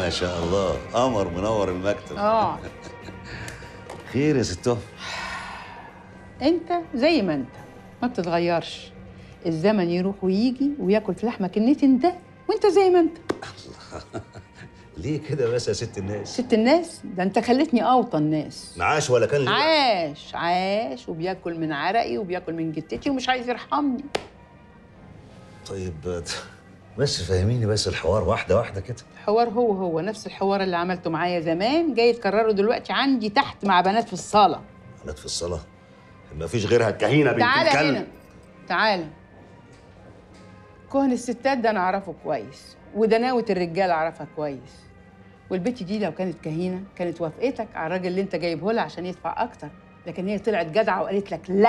ما شاء الله قمر منور المكتب اه خير يا ستهم انت زي ما انت ما بتتغيرش الزمن يروح ويجي وياكل في لحمك النتن ده وانت زي ما انت ليه كده بس يا ست الناس ست الناس ده انت خلتني اوطى الناس معاش ولا كان ليه؟ عاش عاش وبياكل من عرقي وبياكل من جتتي ومش عايز يرحمني طيب بس فهميني بس الحوار واحده واحده كده الحوار هو هو نفس الحوار اللي عملته معايا زمان جاي تكرره دلوقتي عندي تحت مع بنات في الصاله قالت في الصلاه ما فيش غيرها الكهينه بنت تعالى الكلب هنا تعالى كهن الستات ده انا اعرفه كويس ودناوة الرجال اعرفها كويس والبت دي لو كانت كهينه كانت وافقتك على الراجل اللي انت جايبه لها عشان يدفع اكتر لكن هي طلعت جدعه وقالت لك لا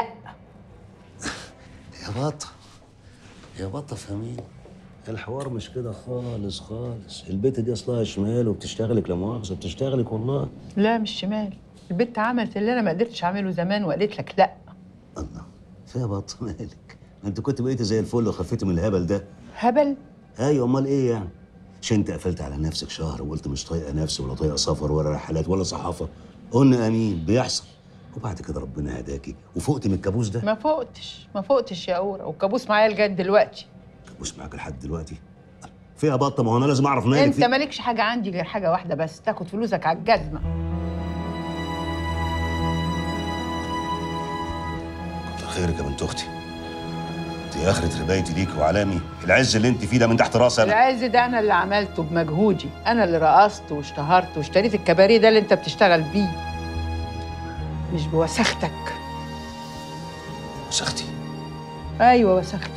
يا بطه يا بطه فهميني الحوار مش كده خالص خالص البت دي اصلها شمال وبتشتغلك لا مؤاخذه بتشتغلك والله لا مش شمال البت عملت اللي انا ما قدرتش اعمله زمان وقالت لك لا الله فيها بطه مالك انت كنت بقيتي زي الفل وخفيتي من الهبل ده هبل ايوه امال ايه يعني عشان انت قفلت على نفسك شهر وقلت مش طايقه نفسي ولا طايقه سفر ولا رحلات ولا صحافه قلنا امين بيحصل وبعد كده ربنا هداكي وفقت من الكابوس ده ما فقتش ما فقتش يا اورا والكابوس معايا لغايه دلوقتي كابوس معاك لحد دلوقتي فيها بطه ما هو انا لازم اعرف مالك انت في- مالكش حاجه عندي غير حاجه واحده بس تاخد فلوسك على الجزمه كتر خيرك يا بنت اختي دي اخرة ربايتي ليك وعلامي العز اللي انت فيه ده من تحت راسي انا العز ده انا اللي عملته بمجهودي انا اللي رقصت واشتهرت واشتريت الكباريه ده اللي انت بتشتغل بيه مش بوسختك وسختي ايوه وسختك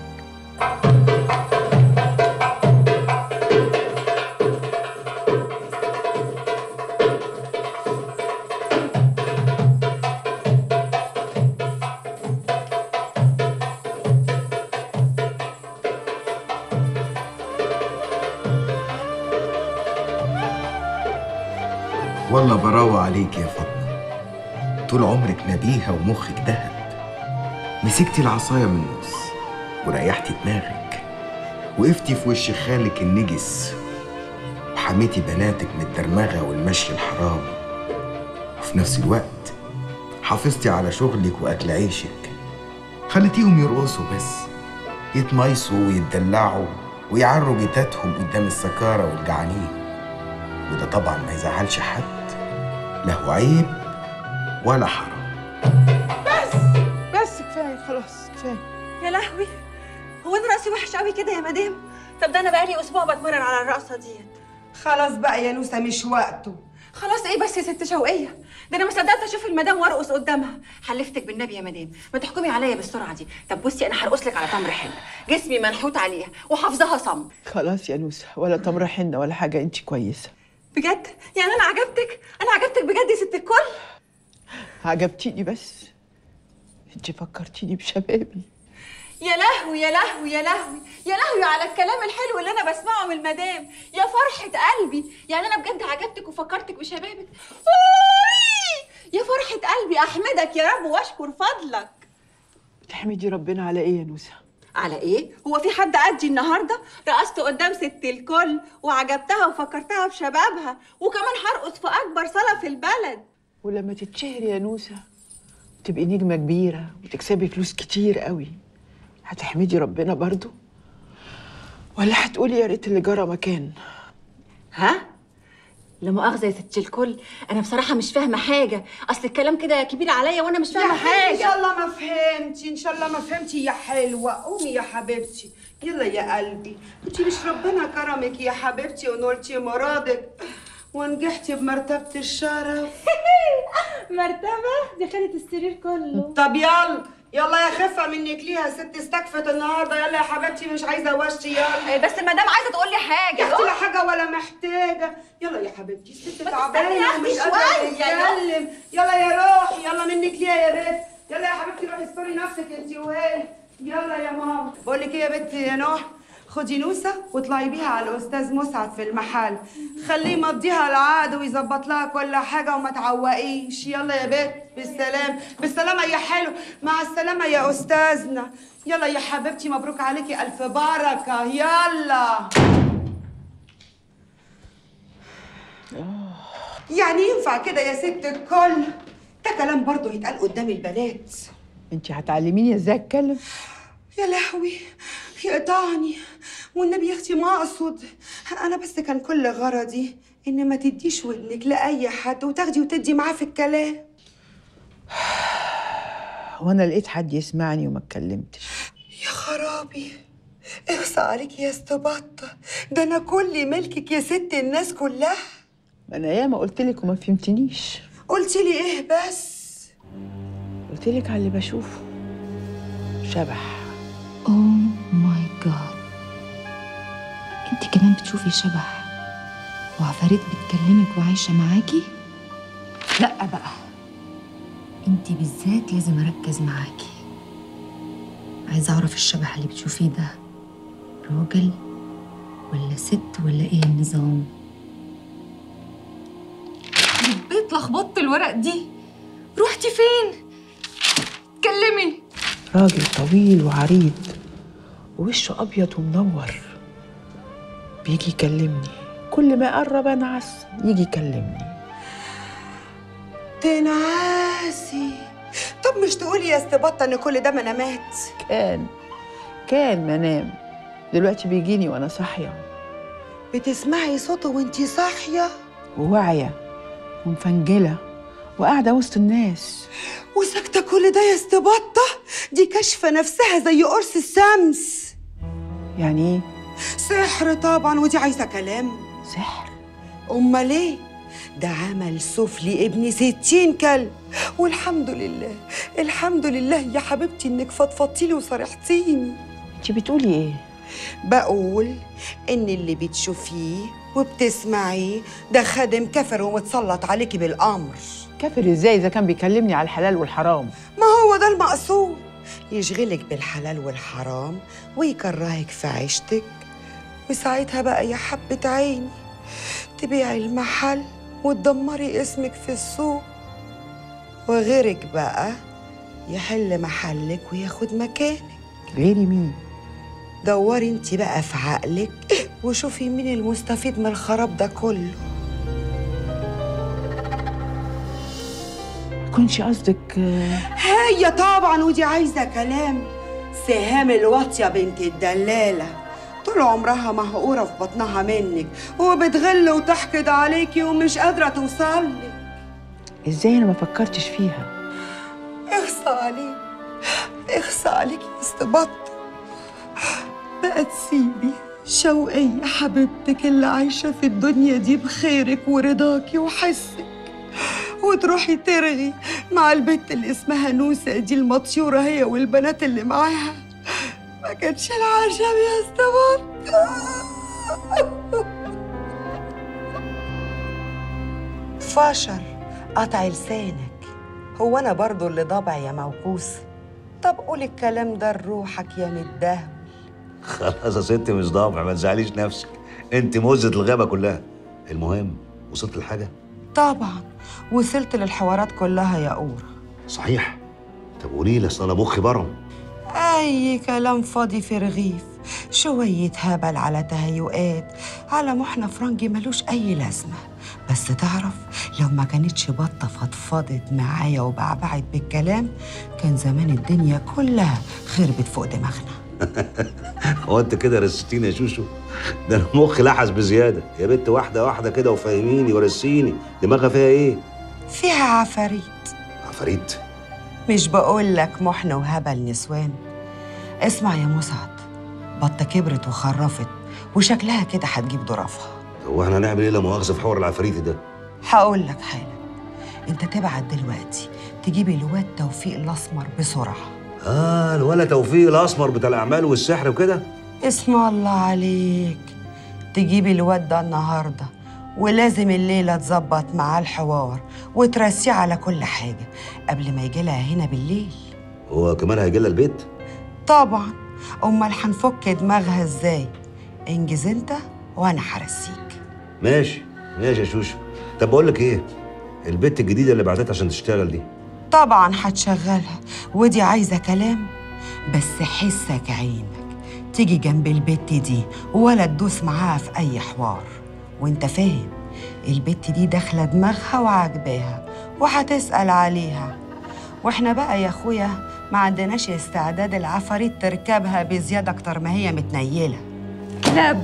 والله براوة عليك يا فاطمة طول عمرك نبيهة ومخك دهب مسكتي العصاية من النص وريحتي دماغك وقفتي في وش خالك النجس وحميتي بناتك من الدرمغة والمشي الحرام وفي نفس الوقت حافظتي على شغلك وأكل عيشك خليتيهم يرقصوا بس يتميصوا ويتدلعوا ويعروا جتاتهم قدام السكارة والجعانين وده طبعا ما يزعلش حد لا هو عيب ولا حرام بس كفايه خلاص كفايه يا لهوي هو انا راسي وحش قوي كده يا مدام طب ده انا بقالي اسبوع بتمرن على الرقصه ديت خلاص بقى يا نوسة مش وقته خلاص ايه بس يا ست شوقيه ده انا ما صدقت اشوف المدام وارقص قدامها حلفتك بالنبي يا مدام ما تحكمي عليا بالسرعه دي طب بصي انا هرقص لك على تمر حنه جسمي منحوت عليها وحافظاها صم خلاص يا نوسه ولا تمر حنه ولا حاجه انت كويسه بجد يعني انا عجبتك انا عجبتك بجد يا ست الكل عجبتيني بس انت فكرتيني بشبابي يا لهوي يا لهوي يا لهوي يا لهوي على الكلام الحلو اللي انا بسمعه من المدام يا فرحة قلبي يعني انا بجد عجبتك وفكرتك بشبابك أوي! يا فرحة قلبي احمدك يا رب واشكر فضلك تحمدي ربنا على ايه يا نوسه على ايه هو في حد قدي النهارده رقصت قدام ست الكل وعجبتها وفكرتها بشبابها وكمان هرقص في اكبر صاله في البلد ولما تتشهري يا نوسه تبقي نجمه كبيره وتكسبي فلوس كتير قوي هتحمدي ربنا برضو ولا هتقولي يا ريت اللي جرى مكان ها لا مؤاخذة يا ست الكل أنا بصراحة مش فاهمة حاجة أصل الكلام كده كبير عليا وأنا مش فاهمة ان حاجة شاء الله ما فهمتي ان شاء الله ما فهمتي يا حلوه قومي يا حبيبتي يلا يا قلبي انت مش ربنا كرمك يا حبيبتي ونولتي مرادك ونجحتي بمرتبه الشرف مرتبة دي خدت السرير كله طب يلا يلا يا خفه منك ليها ست استكفت النهارده يلا يا حبيبتي مش عايزه وشي يلا بس المدام عايزة تقول لي يا حاجة اختي لا حاجه ولا محتاجه يلا يا حبيبتي الست ما تعبانه تستني يا ومش أختي قادره شوية، يلا. تتكلم يلا يا روحي يلا منك ليها يا بنت يلا يا حبيبتي روحي استوري نفسك انت وهي يلا يا ماما بقول لك ايه يا بنتي يا نوح خدي نوسة واطلعي بيها على الأستاذ مسعد في المحل خليه يمضيها العقد ويظبط لها كل حاجة وما تعوقيش يلا يا بنت بالسلام بالسلامة يا حلو مع السلامة يا أستاذنا يلا يا حبيبتي مبروك عليكي ألف بركة يلا يعني ينفع كده يا ست الكل ده كلام برضه يتقال قدام البنات انت هتعلميني ازاي اتكلم يا لهوي يقطعني والنبي يا اختي ما اقصد انا بس كان كل غرضي ان ما تديش ودنك لاي حد وتاخدي وتدي معاه في الكلام وانا لقيت حد يسمعني وما اتكلمتش يا خرابي اخصى عليك يا استبطة ده انا كل ملكك يا ست الناس كلها ما انا ياما قلت لك وما فهمتنيش قلت لي ايه بس قلت لك على اللي بشوفه شبح اوه ماي جاد انت كمان بتشوفي شبح وعفاريت بتكلمك وعايشه معاكي لا بقى انت بالذات لازم اركز معاكي عايزه اعرف الشبح اللي بتشوفيه ده راجل ولا ست ولا ايه النظام البيت لخبطت الورق دي روحتي فين اتكلمي راجل طويل وعريض ووشه ابيض ومنور بيجي يكلمني كل ما قرب انعس يجي يكلمني تنعاسي طب مش تقولي يا استبطة ان كل ده منامات كان كان منام دلوقتي بيجيني وانا صاحيه بتسمعي صوته وانتي صاحية وواعيه ومفنجله وقاعده وسط الناس وساكتة كل ده يا استبطة دي كشفة نفسها زي قرص الشمس يعني ايه سحر طبعا ودي عايزة كلام سحر أمال ايه ده عمل سفلي ابن ستين كلب والحمد لله الحمد لله يا حبيبتي انك فضفضتي لي وصرحتيني انت بتقولي ايه بقول ان اللي بتشوفيه وبتسمعيه ده خادم كفر ومتسلط عليكي بالامر كافر ازاي اذا كان بيكلمني على الحلال والحرام ما هو ده المقصود يشغلك بالحلال والحرام ويكرهك في عيشتك وساعتها بقى يا حبة عيني تبيعي المحل وتدمري اسمك في السوق وغيرك بقى يحل محلك وياخد مكانك غيري مين دوري انت بقى في عقلك وشوفي مين المستفيد من الخراب ده كله كنش قصدك آه، هي طبعا ودي عايزه كلام سهام الواطيه بنت الدلاله طول عمرها مهقوره في بطنها منك وبتغل وتحقد عليكي ومش قادره توصلك ازاي انا ما فكرتش فيها اخصى عليك اخصى عليك يا استبط بقى تسيبي شوقية حبيبتك اللي عايشة في الدنيا دي بخيرك ورضاكي وحسك وتروحي ترغي مع البت اللي اسمها نوسة دي المطيورة هي والبنات اللي معاها ما كانش العشم يا استبط فشر قطع لسانك هو انا برضو اللي ضبع يا موكوس طب قول الكلام ده لروحك يا متدهول خلاص يا ستي مش ضابع ما تزعليش نفسك انت موزة الغابة كلها المهم وصلت لحاجة طبعا وصلت للحوارات كلها يا قورة صحيح طب قولي لي اصل انا مخي برم أي كلام فاضي في رغيف شوية هبل على تهيؤات على محنة فرنجي ملوش أي لازمة بس تعرف لو ما كانتش بطة فضفضت معايا وبعبعت بالكلام كان زمان الدنيا كلها خربت فوق دماغنا هو انت كده رستيني يا شوشو ده انا مخي لحس بزيادة يا بنت واحدة واحدة كده وفهميني ورسيني دماغها فيها ايه فيها عفاريت عفاريت مش بقول لك محنة وهبل نسوان اسمع يا مسعد بطة كبرت وخرفت وشكلها كده هتجيب ظرافها هو احنا هنعمل ايه لا مؤاخذة في حوار العفاريت ده هقول لك حالا انت تبعت دلوقتي تجيبي الواد توفيق الاسمر بسرعه اه الولا توفيق الاسمر بتاع الاعمال والسحر وكده اسم الله عليك تجيبي الواد ده النهارده ولازم الليله تظبط معاه الحوار وترسيه على كل حاجه قبل ما يجي لها هنا بالليل هو كمان هيجي لها البيت طبعا امال هنفك دماغها ازاي انجز انت وانا هرسيك ماشي ماشي يا شوشو طب بقول لك ايه البت الجديدة اللي بعتت عشان تشتغل دي طبعا هتشغلها ودي عايزه كلام بس حسك عينك تيجي جنب البت دي ولا تدوس معاها في اي حوار وانت فاهم البت دي داخله دماغها وعاجباها وهتسال عليها واحنا بقى يا اخويا ما عندناش استعداد العفاريت تركبها بزياده اكتر ما هي متنيله كلاب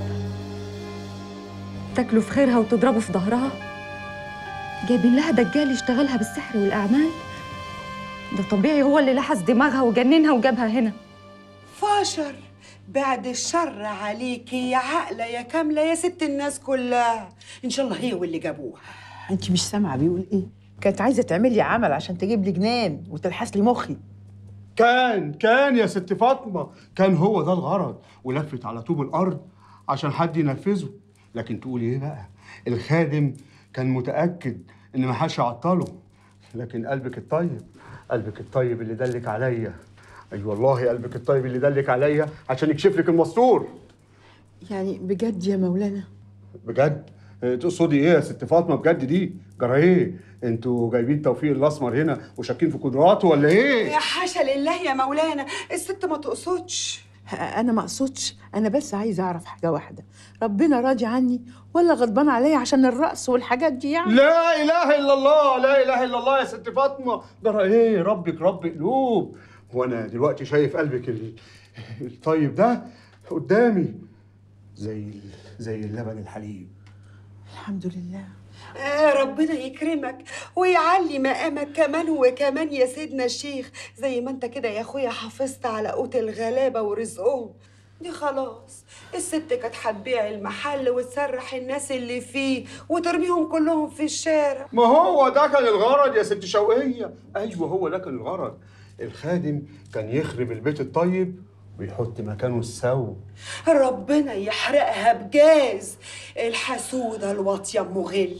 تاكلوا في خيرها وتضربوا في ظهرها جايبين لها دجال يشتغلها بالسحر والأعمال ده طبيعي هو اللي لحس دماغها وجننها وجابها هنا فاشر بعد الشر عليكي يا عاقله يا كامله يا ست الناس كلها ان شاء الله هي واللي جابوها انت مش سامعه بيقول ايه كانت عايزه تعمل لي عمل عشان تجيب لي جنان وتلحس لي مخي كان كان يا ست فاطمة كان هو ده الغرض ولفت على طوب الأرض عشان حد ينفذه لكن تقولي إيه بقى الخادم كان متأكد إن ما حدش يعطله لكن قلبك الطيب قلبك الطيب اللي دلك عليا أي أيوة والله قلبك الطيب اللي دلك عليا عشان يكشف لك المستور يعني بجد يا مولانا بجد إيه، تقصدي ايه يا ست فاطمه بجد دي جرى ايه انتوا جايبين توفيق الاسمر هنا وشاكين في قدراته ولا ايه يا حاشا لله يا مولانا الست ما تقصدش انا ما اقصدش انا بس عايزه اعرف حاجه واحده ربنا راضي عني ولا غضبان عليا عشان الرقص والحاجات دي يعني لا اله الا الله لا اله الا الله يا ست فاطمه جرى ايه ربك رب قلوب وانا دلوقتي شايف قلبك ال- الطيب ده قدامي زي ال- زي اللبن الحليب الحمد لله آه ربنا يكرمك ويعلي مقامك كمان وكمان يا سيدنا الشيخ زي ما انت كده يا اخويا حافظت على قوت الغلابه ورزقهم دي خلاص الست كانت هتبيع المحل وتسرح الناس اللي فيه وترميهم كلهم في الشارع ما هو ده كان الغرض يا ست شوقية أيوة هو ده كان الغرض الخادم كان يخرب البيت الطيب ويحط مكانه السو ربنا يحرقها بجاز الحسودة الواطية ام غل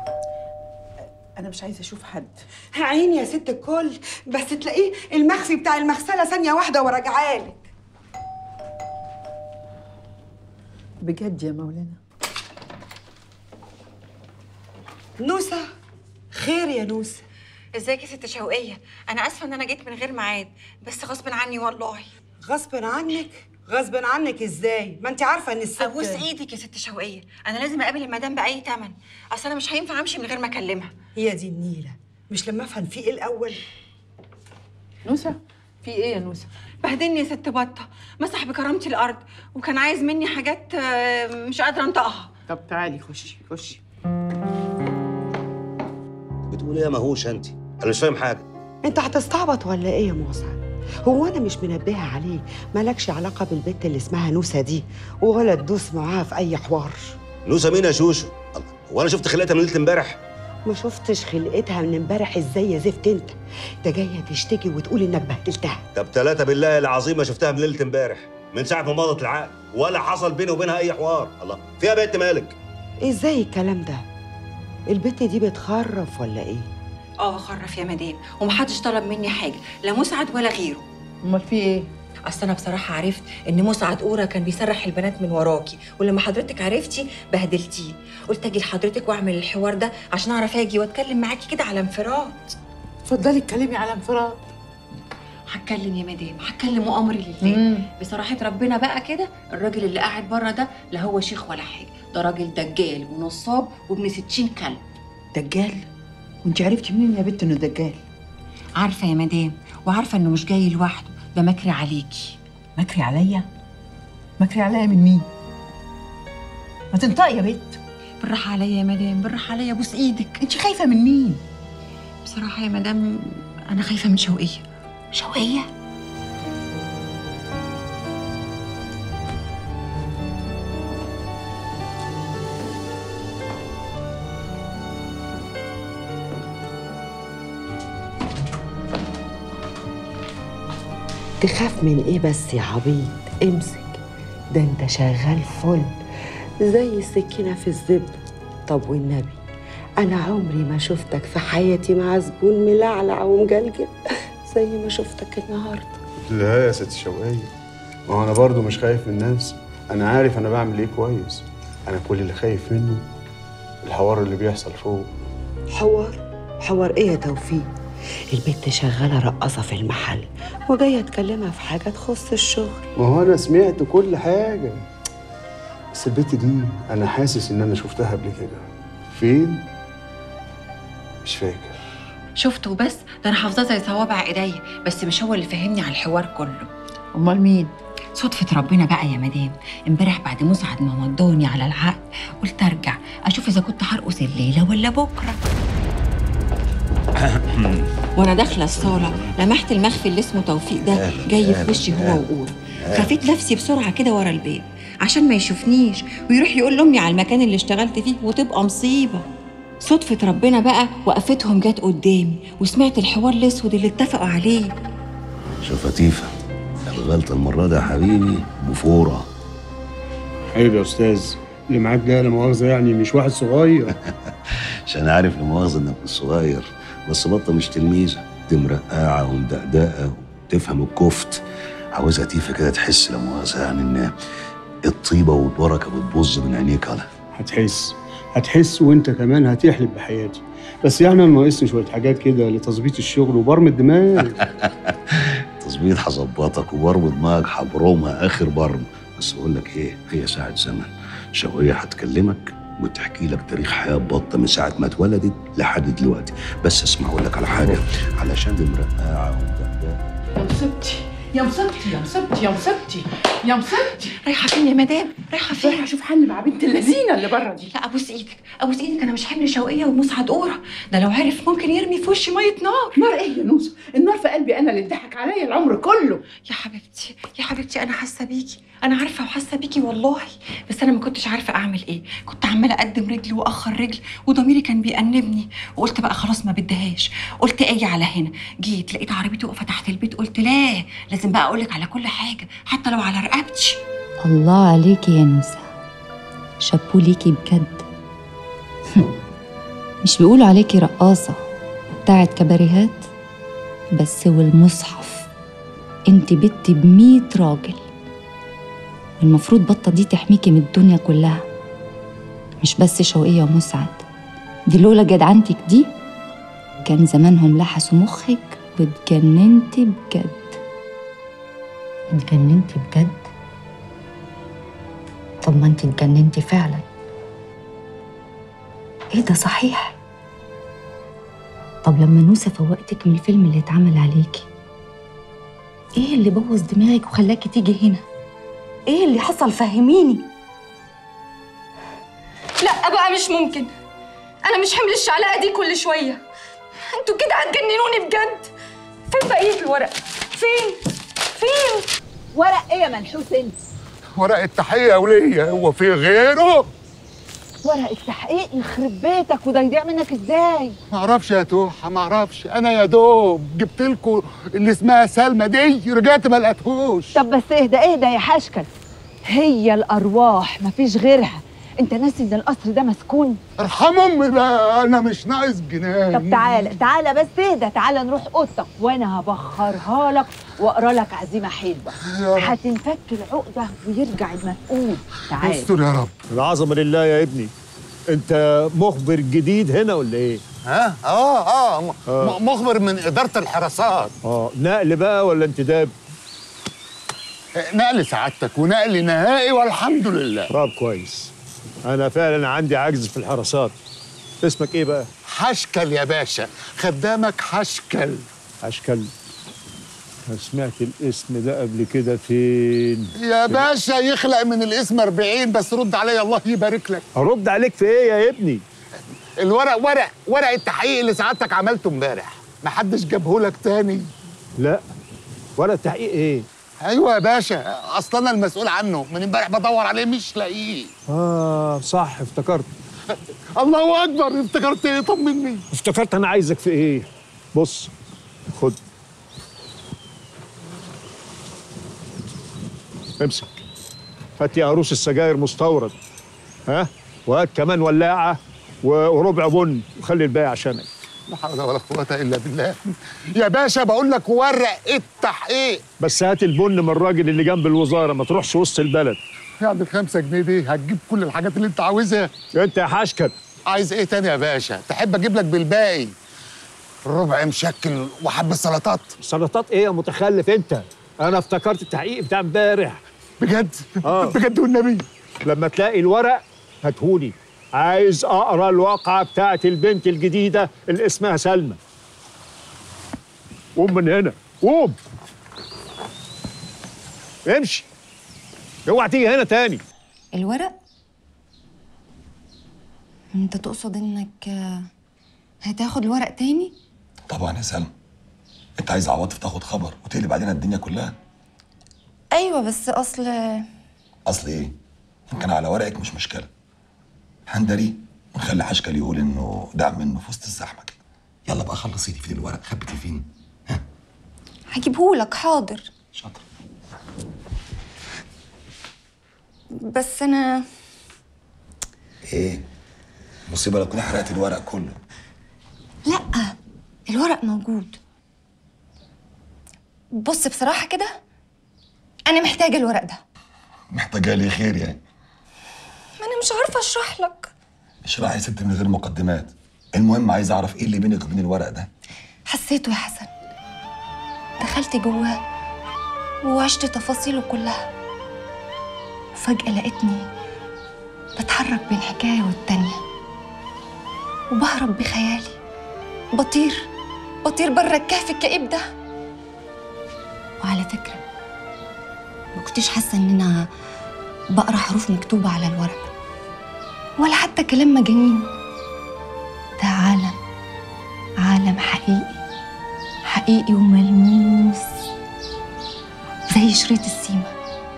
انا مش عايزه اشوف حد عيني يا ست الكل بس تلاقيه المخفي بتاع المغسلة ثانية واحدة وراجعالك بجد يا مولانا نوسة خير يا نوسة ازيك يا ست شوقية انا اسفة ان انا جيت من غير ميعاد بس غصب عني والله غصب عنك غصب عنك ازاي ما انت عارفة ان الست ابوس ايدك يا ست شوقية انا لازم اقابل المدام باي تمن اصل انا مش هينفع امشي من غير ما اكلمها هي دي النيلة مش لما افهم في ايه الاول نوسه في ايه يا نوسه بهدلني يا ست بطة مسح بكرامتي الارض وكان عايز مني حاجات آه، مش قادرة انطقها طب تعالي خشي خشي بتقول ايه يا مهوش انت انا مش فاهم حاجه انت هتستعبط ولا ايه يا مسعد هو انا مش منبهه عليك مالكش علاقه بالبنت اللي اسمها نوسه دي ولا تدوس معاها في اي حوار نوسه مين يا شوشو الله، هو انا شفت خلقتها من ليله امبارح ما شفتش خلقتها من امبارح ازاي يا زفت انت انت جايه تشتكي وتقول انك بهدلتها طب ثلاثة بالله العظيم ما شفتها من ليله امبارح من ساعه ما مضت العقد ولا حصل بيني وبينها اي حوار الله فيها بنت مالك ازاي الكلام ده البنت دي بتخرف ولا ايه اه خرف يا مدام ومحدش طلب مني حاجة لا مسعد ولا غيره امال في ايه اصل انا بصراحه عرفت ان مسعد اورا كان بيسرح البنات من وراكي ولما حضرتك عرفتي بهدلتيه قلت اجي لحضرتك واعمل الحوار ده عشان اعرف اجي واتكلم معاكي كده على انفراد اتفضلي اتكلمي على انفراد هتكلم يا مدام هتكلم وامري لله بصراحه ربنا بقى كده الراجل اللي قاعد بره ده لا هو شيخ ولا حاجه ده راجل دجال ونصاب وابن ستين كلب دجال وانت عرفتي منين يا بنت انه دجال عارفه يا مدام وعارفه انه مش جاي لوحده ده مكري عليكي مكري عليا مكري عليا من مين ما تنطقي يا بنت بالراحه عليا يا مدام بالراحه عليا بوس ايدك انت خايفه من مين بصراحه يا مدام انا خايفه من شوقيه شوقيه تخاف من ايه بس يا عبيط امسك ده انت شغال فل زي السكينة في الزبدة طب والنبي أنا عمري ما شفتك في حياتي مع زبون ملعلع ومجلجل زي ما شفتك النهاردة لا يا ست شوقية ما هو أنا برضو مش خايف من نفسي أنا عارف أنا بعمل إيه كويس أنا كل اللي خايف منه الحوار اللي بيحصل فوق حوار حوار ايه يا توفيق البنت شغالة رقاصة في المحل وجاية تكلمها في حاجة تخص الشغل ما هو أنا سمعت كل حاجة بس البت دي أنا حاسس إن أنا شفتها قبل كده فين مش فاكر شفته بس ده انا حافظاه زي صوابع ايديا بس مش هو اللي فهمني على الحوار كله امال مين صدفة ربنا بقى يا مدام امبارح بعد مسعد ما مضاني على العقد قلت ارجع اشوف اذا كنت هرقص الليله ولا بكره وانا داخله الصاله لمحت المخفي اللي اسمه توفيق ده أهلا، جاي في أهلا، وشي هو أهلا. وقول خفيت نفسي بسرعه كده ورا الباب عشان ما يشوفنيش ويروح يقول لامي على المكان اللي اشتغلت فيه وتبقى مصيبه صدفة ربنا بقى وقفتهم جت قدامي وسمعت الحوار الاسود اللي اتفقوا عليه شوف لطيفة الغلطة المرة دي يا حبيبي بفورة عيب يا استاذ اللي معاك ده لا مؤاخذه يعني مش واحد صغير عشان عارف لا مؤاخذة انك مش صغير بس بطة مش تلميذة دي مرقعة ومدقدقة وتفهم الكفت عاوزها تيفا كده تحس لا مؤاخذة يعني ان الطيبة والبركة بتبظ من عينيك على هتحس هتحس وانت كمان هتحلف بحياتي بس يعني انا ناقصني شويه حاجات كده لتظبيط الشغل وبرم الدماغ تظبيط هظبطك وبرم دماغك هبرمها اخر برم بس اقول لك ايه هي ساعة زمن شوية هتكلمك وتحكي لك تاريخ حياة بطة من ساعة ما اتولدت لحد دلوقتي بس اسمع اقول لك على حاجة علشان دي مرقعة ومدقدقة يا مصيبتي يا مصيبتي يا مصيبتي يا مصيبتي يا مصيبتي رايحه فين يا مدام رايحه فين رايحه اشوف حل مع بنت اللذينه اللي بره دي لا ابوس ايدك ابوس ايدك انا مش حمل شوقيه ومسعد قوره ده لو عرف ممكن يرمي في وشي ميه نار نار ايه يا نوسه النار في قلبي انا اللي اتضحك عليا العمر كله يا حبيبتي يا حبيبتي انا حاسه بيكي انا عارفه وحاسه بيكي والله بس انا ما كنتش عارفه اعمل ايه كنت عماله اقدم رجل واخر رجل وضميري كان بيأنبني وقلت بقى خلاص ما بدهاش قلت اجي على هنا جيت لقيت عربيتي واقفه تحت البيت قلت لا لازم بقى اقولك على كل حاجه حتى لو على رقبتي الله عليكي يا نوسة شابو ليكي بجد مش بيقولوا عليكي رقاصة بتاعت كباريهات بس والمصحف انت بنت بمية راجل المفروض بطة دي تحميكي من الدنيا كلها مش بس شوقية ومسعد دي لولا جدعنتك دي كان زمانهم لحسوا مخك واتجننتي بجد اتجننتي بجد طب ما انت اتجننتي فعلا ايه ده صحيح طب لما نوسة فوقتك من الفيلم اللي اتعمل عليكي ايه اللي بوظ دماغك وخلاكي تيجي هنا ايه اللي حصل فهميني لا بقى مش ممكن انا مش حمل الشعلقه دي كل شويه انتوا كده هتجننوني بجد فين بقيه الورق فين فين ورق ايه يا منحوس انت؟ ورق التحية وليا هو في غيره؟ ورق التحقيق يخرب بيتك وده يضيع منك ازاي؟ ما اعرفش يا توحة ما اعرفش انا يا دوب جبت لكم اللي اسمها سلمى دي رجعت ما لقيتهوش طب بس اهدى اهدى يا حشكل هي الارواح مفيش غيرها انت ناسي ان القصر ده مسكون ارحم امي بقى انا مش ناقص جنان طب تعالى تعالى بس اهدى تعالى نروح اوضتك وانا هبخرها لك واقرا لك عزيمه حلوه يا رب. هتنفك العقده ويرجع المفقود تعالى استر يا رب العظمه لله يا ابني انت مخبر جديد هنا ولا ايه ها اه اه م- م- مخبر من اداره الحراسات اه نقل بقى ولا انتداب نقل سعادتك ونقل نهائي والحمد لله طب كويس انا فعلا عندي عجز في الحراسات اسمك ايه بقى حشكل يا باشا خدامك حشكل اشكال أنا سمعت الاسم ده قبل كده فين يا باشا يخلق من الاسم 40 بس رد عليا الله يبارك لك ارد عليك في ايه يا ابني الورق ورق ورق التحقيق اللي سعادتك عملته امبارح محدش جابه لك تاني لا ولا التحقيق ايه ايوه يا باشا اصلا انا المسؤول عنه من امبارح بدور عليه مش لاقيه اه صح افتكرت الله اكبر افتكرت ايه طمني افتكرت انا عايزك في ايه بص خد امسك هات يا عروس السجاير مستورد ها وهات كمان ولاعه و- وربع بن وخلي الباقي عشانك لا حول ولا قوه الا بالله يا باشا بقول لك ورق التحقيق بس هات البن من الراجل اللي جنب الوزاره ما تروحش وسط البلد يعني الخمسة جنيه دي هتجيب كل الحاجات اللي انت عاوزها انت يا حشكت عايز ايه تاني يا باشا تحب اجيب لك بالباقي ربع مشكل وحبة سلطات سلطات ايه يا متخلف انت انا افتكرت التحقيق بتاع امبارح بجد آه. بجد والنبي لما تلاقي الورق هاتهولي عايز اقرا الواقعه بتاعت البنت الجديده اللي اسمها سلمى قوم من هنا قوم امشي اوعى تيجي هنا تاني الورق انت تقصد انك آه، هتاخد الورق تاني طبعا يا سلمى انت عايز عواطف تاخد خبر وتقلب علينا الدنيا كلها ايوه بس اصل اصل ايه ان كان على ورقك مش مشكله هندري ونخلي حشكل يقول انه دعم منه في وسط الزحمه كده يلا بقى خلصي لي فين الورق خبتي فين هجيبهولك حاضر شاطر بس انا ايه مصيبه لو كنت حرقت الورق كله لا الورق موجود بص بصراحه كده انا محتاجه الورق ده محتاجه لي خير يعني ما انا مش عارفه اشرح لك اشرح يا ست من غير مقدمات المهم عايز اعرف ايه اللي بينك وبين الورق ده حسيته يا حسن دخلت جواه وعشت تفاصيله كلها وفجأة لقيتني بتحرك بين حكاية والتانية وبهرب بخيالي بطير بطير بره الكهف الكئيب ده وعلى فكرة ما كنتش حاسة إن أنا بقرا حروف مكتوبة على الورق ولا حتى كلام مجانين ده عالم عالم حقيقي حقيقي وملموس زي شريط السيما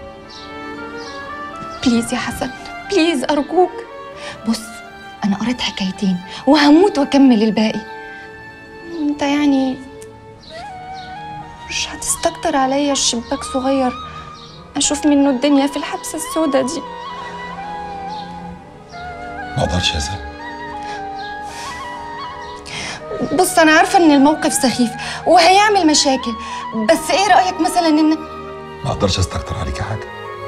بليز يا حسن بليز أرجوك بص أنا قريت حكايتين وهموت وأكمل الباقي أنت يعني مش هتستكتر عليا الشباك صغير أشوف منه الدنيا في الحبسة السوداء دي ما اقدرش يا سلمى بص أنا عارفة إن الموقف سخيف وهيعمل مشاكل بس إيه رأيك مثلا إن ما اقدرش استكتر عليكي حاجه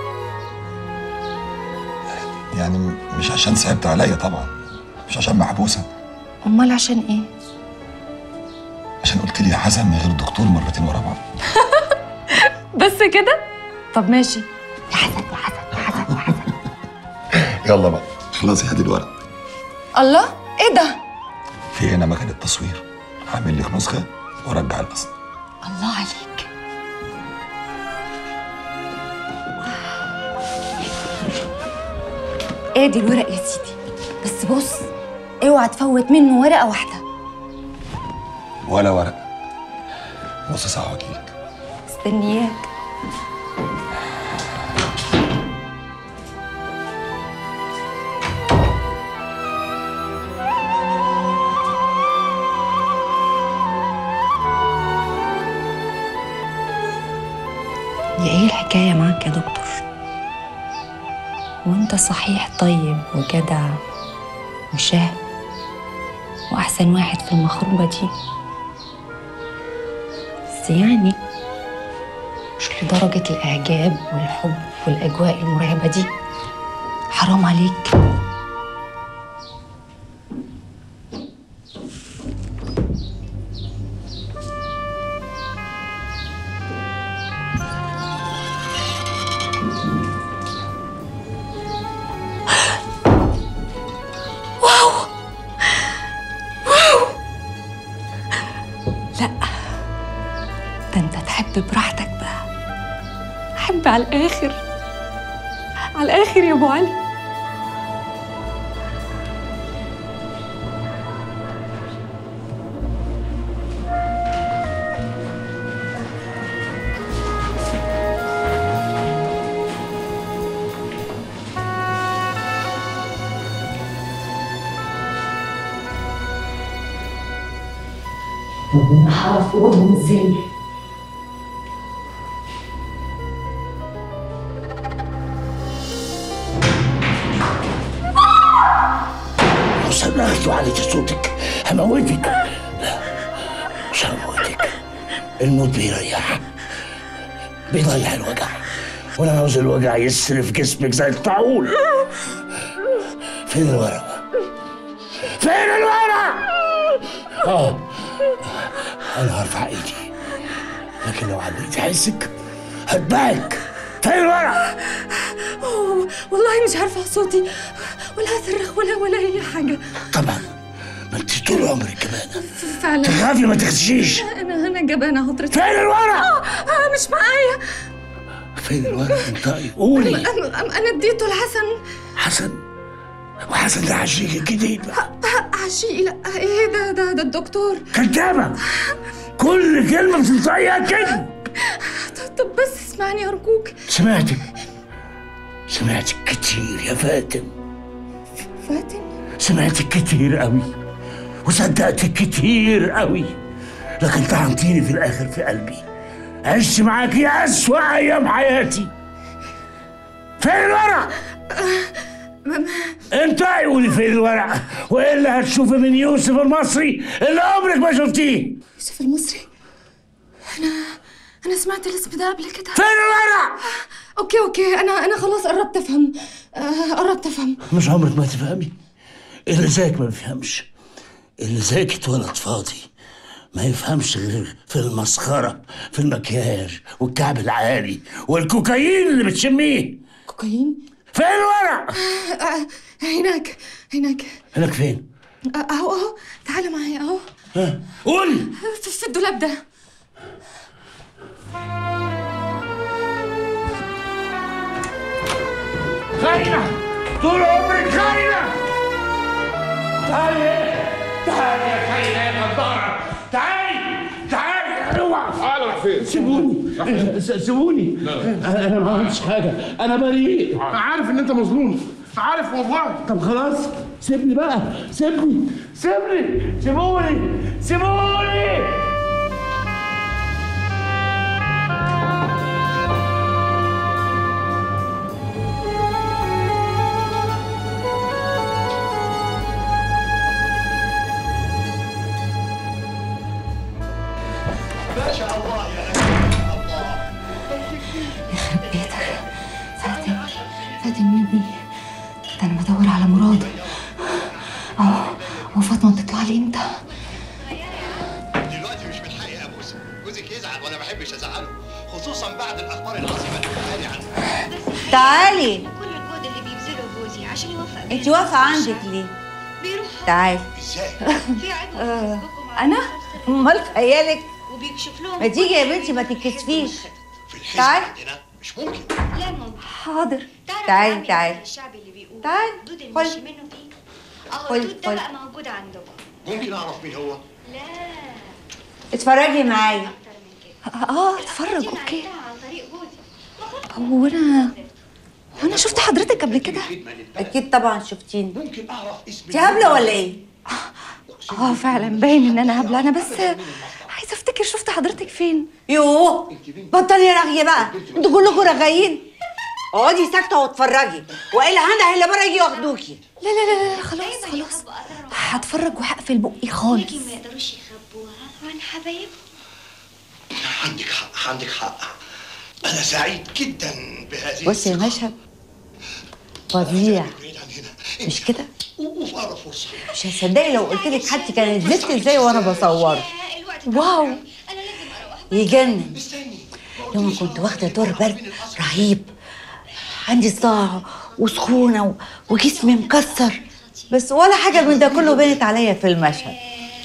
يعني م- مش عشان صعبت عليا طبعا مش عشان محبوسه أمال عشان إيه؟ عشان قلت لي يا حسن من غير الدكتور مرتين ورا بعض بس كده طب ماشي يلا بقى خلاص هاتي الورق الله إيه ده؟ في هنا مكان التصوير هعمل لك نسخه وارجع الاصل الله عليك ادي الورق يا سيدي بس بص اوعى تفوت منه ورقه واحده ولا ورق نص ساعه واجيلك استنياك دي ايه الحكايه معاك يا دكتور وانت صحيح طيب وجدع وشهم واحسن واحد في المخروبه دي بس يعني مش لدرجه الاعجاب والحب والاجواء المرعبه دي حرام عليك واو واو لا ده انت تحب براحتك بقى أحب على الآخر على الآخر يا أبو علي هعرف وانزل لو سمعت وعليت صوتك هموتك لا مش هموتك الموت بيريح بيضيع الوجع وانا عاوز الوجع يسري في جسمك زي الطاعون فين الورق فين الورق اه انا هرفع ايدي لكن لو عليت حسك هتبعك فين الورق أوه، والله مش عارفة صوتي ولا هصرخ ولا ولا اي حاجه طبعا ما انت طول عمرك جبانه فعلا تخافي ما تخشيش انا انا جبانه حضرتك فين الورق؟ آه آه مش معايا فين الورق انطقي قولي انا انا اديته لحسن حسن وحسن ده عشريك الجديد بقى عشيقي لا ايه ده ده ده الدكتور كدابه كل كلمه بتنطقيها كده طب- طب بس اسمعني ارجوك سمعتك سمعتك كتير يا فاتن فاتن سمعتك كتير قوي وصدقتك كتير قوي لكن طعنتيني في الاخر في قلبي عشت معاكي اسوأ ايام حياتي فين الورق؟ انت قولي فين الورق والا هتشوفي من يوسف المصري اللي عمرك ما شفتيه يوسف المصري انا انا سمعت الاسم ده قبل كده فين الورق؟ اوكي اوكي انا انا خلاص قربت افهم آه، قربت افهم مش عمرك ما تفهمي اللي زيك ما بيفهمش اللي زيك اتولد فاضي ما يفهمش غير في المسخرة في المكياج والكعب العالي والكوكايين اللي بتشميه كوكايين فين الورق؟ آه، آه، هناك هناك هناك فين؟ آه، اهو اهو تعالى معايا اهو ها قولي في, في الدولاب ده خاينة طول عمرك خاينة تعالي تعالي يا خاينة يا غدارة تعالي تعالي اوعى تعالى راح فين؟ سيبوني س- سيبوني انا أنا ما عملتش حاجة انا بريء عارف ان انت مظلوم عارف والله طب خلاص سيبني بقى سيبني سيبني سيبوني سيبوني ما شاء الله يا يخرب بيتك فاتن فاتن مين دي؟ ده انا بدور على مراد اهو هو فاطمه تطلع لي امتى؟ دلوقتي مش من حقي يا بوسه جوزك يزعل وانا ما بحبش ازعله خصوصا بعد الاخبار العظيمه اللي بتقالي عنها تعالي كل الجهد اللي بيبذله جوزي عشان يوفق بين انت واقفه الناس عندك ليه بيروح تعالي ازاي في عضو آه، انا امال خيالك وبيكشف لهم ما تيجي يا بنتي ما تتكسفيش تعالي مش ممكن لا ممكن حاضر تعرف تعالي العامل تعالي الشعبي اللي بيقول تعالي دود خد. المشي منه فيه اهو خد، الدود ده خد. بقى موجود عندكم ممكن اعرف مين هو لا اتفرجي معايا اه اتفرج اوكي عن طريق جوزي هو انا هو انا شفت حضرتك قبل كده اكيد طبعا شفتيني ممكن اعرف اسم انت هبله ولا ايه اه فعلا باين ان انا هبله انا بس عايزه افتكر شفت حضرتك فين يوه بطلي رغي بقى انتوا كلكم رغايين اقعدي ساكته واتفرجي والا هنده اللي بره يجي ياخدوكي لا لا لا, لا خلاص خلاص هتفرج وهقفل بقي خالص يجي ما يقدروش يخبوها عن حبايبهم عندك حق عندك حق انا سعيد جدا بهذه بصي المشهد فظيع مش كده وفار فرصه مش هتصدقي لو قلت لك حد كانت زفت ازاي وانا بصور واو يجنن يوم كنت واخده دور برد رهيب عندي صداع وسخونه و- وجسمي مكسر بس ولا حاجه من ده كله بانت عليا في المشهد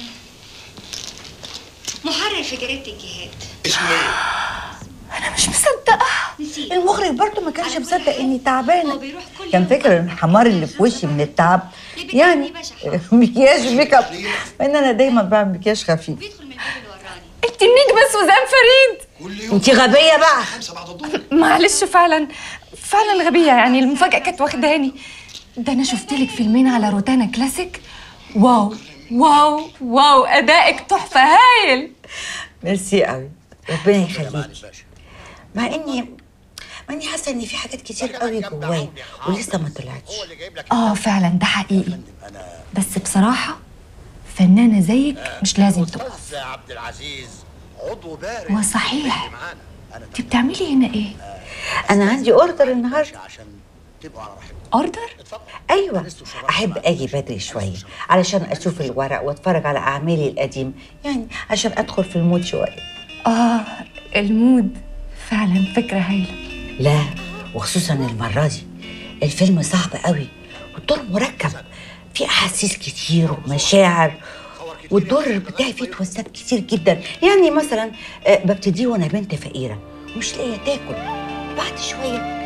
محرر في جريده الجهاد اسمه ايه؟ انا مش مصدقه المخرج برضه ما كانش مصدق اني تعبانه كان فاكر ان الحمار اللي في وشي من التعب يعني مكياج ميك اب ان انا دايما بعمل مكياج خفيف انت النجمه سوزان فريد انت غبيه بقى معلش فعلا فعلا غبيه يعني المفاجاه كانت واخداني ده انا شفت لك فيلمين على روتانا كلاسيك واو واو واو ادائك تحفه هايل ميرسي قوي ربنا يخليكي مع اني مع اني حاسه ان في حاجات كتير قوي جوايا ولسه ما طلعتش اه فعلا ده حقيقي بس بصراحه فنانه زيك مش لازم تقف يا عبد العزيز عضو بارد هو صحيح انت بتعملي هنا ايه انا عندي اوردر النهارده تبقوا على راحتكم اوردر ايوه احب اجي بدري شويه علشان اشوف الورق واتفرج على اعمالي القديم يعني عشان ادخل في المود شويه اه المود فعلا فكره هايله لا وخصوصا المره دي الفيلم صعب قوي والدور مركب فيه احاسيس كتير ومشاعر والدور بتاعي فيه توستات كتير جدا يعني مثلا آه، ببتديه وانا بنت فقيره ومش لاقيه تاكل بعد شويه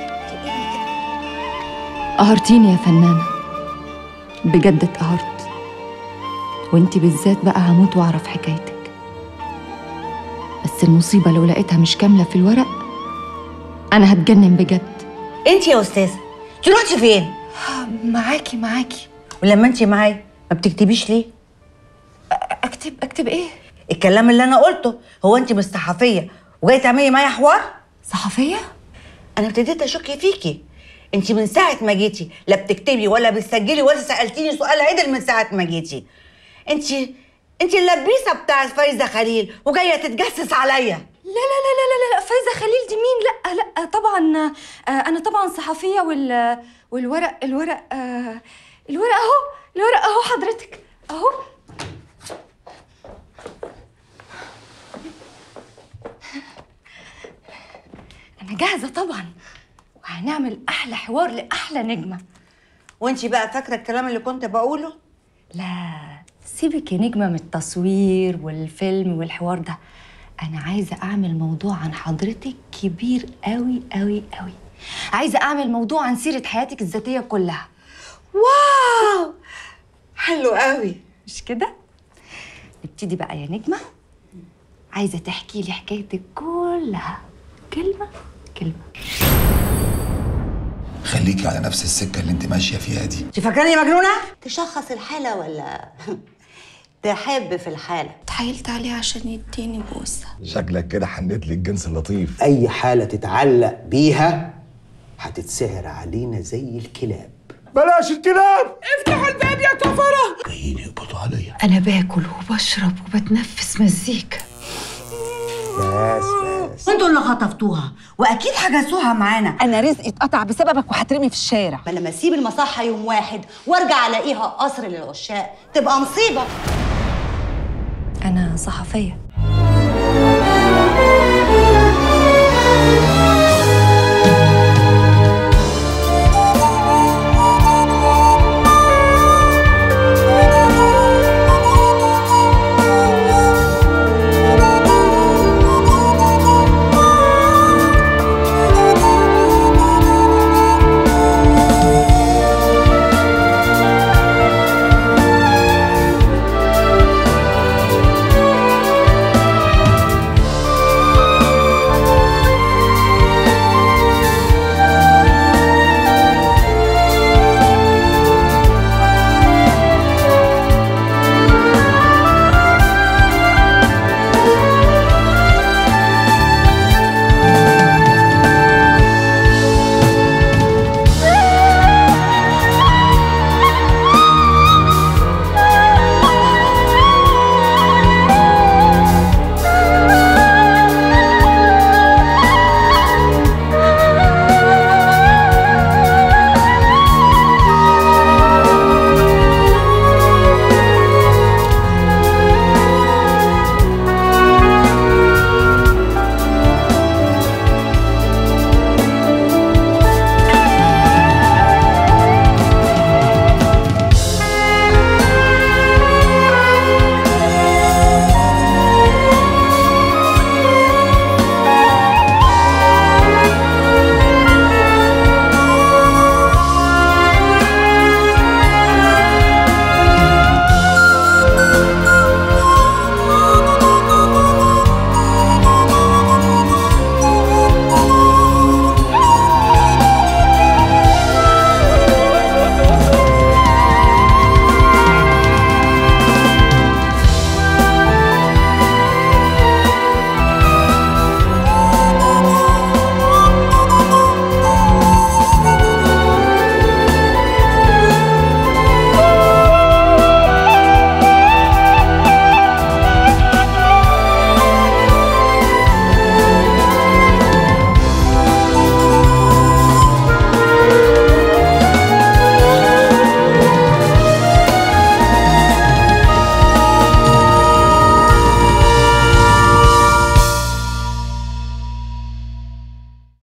قهرتيني يا فنانة بجد اتقهرت وانتي بالذات بقى هموت واعرف حكايتك بس المصيبة لو لقيتها مش كاملة في الورق أنا هتجنن بجد انت يا استاذه انت رحتي فين معاكي معاكي ولما انت معايا ما بتكتبيش ليه اكتب اكتب ايه الكلام اللي انا قلته هو انت مش صحفيه وجايه تعملي معايا حوار صحفيه انا ابتديت اشك فيكي انت من ساعه ما جيتي لا بتكتبي ولا بتسجلي ولا سالتيني سؤال عدل من ساعه ما جيتي انت انت اللبيسه بتاعت فايزه خليل وجايه تتجسس عليا لا لا لا لا لا لا فايزه خليل دي مين لا لا طبعا آه، انا طبعا صحفيه وال والورق الورق آه، الورق اهو الورق اهو حضرتك اهو انا جاهزه طبعا وهنعمل احلى حوار لاحلى نجمه وانت بقى فاكره الكلام اللي كنت بقوله لا سيبك يا نجمه من التصوير والفيلم والحوار ده انا عايزه اعمل موضوع عن حضرتك كبير قوي قوي قوي عايزه اعمل موضوع عن سيره حياتك الذاتيه كلها واو حلو قوي مش كده نبتدي بقى يا نجمه عايزه تحكي لي حكايتك كلها كلمه كلمه خليكي على نفس السكه اللي انت ماشيه فيها دي انت فاكراني مجنونه تشخص الحاله ولا تحب في الحاله اتحايلت عليه عشان يديني بوسه شكلك كده حنيت لي الجنس اللطيف اي حاله تتعلق بيها هتتسهر علينا زي الكلاب بلاش الكلاب افتحوا الباب يا كفره انا باكل وبشرب وبتنفس مزيكا بس بس انتوا اللي خطفتوها واكيد حجزوها معانا انا رزقي اتقطع بسببك وهترمي في الشارع ما لما اسيب المصحه يوم واحد وارجع الاقيها قصر للعشاق تبقى مصيبه انا صحفيه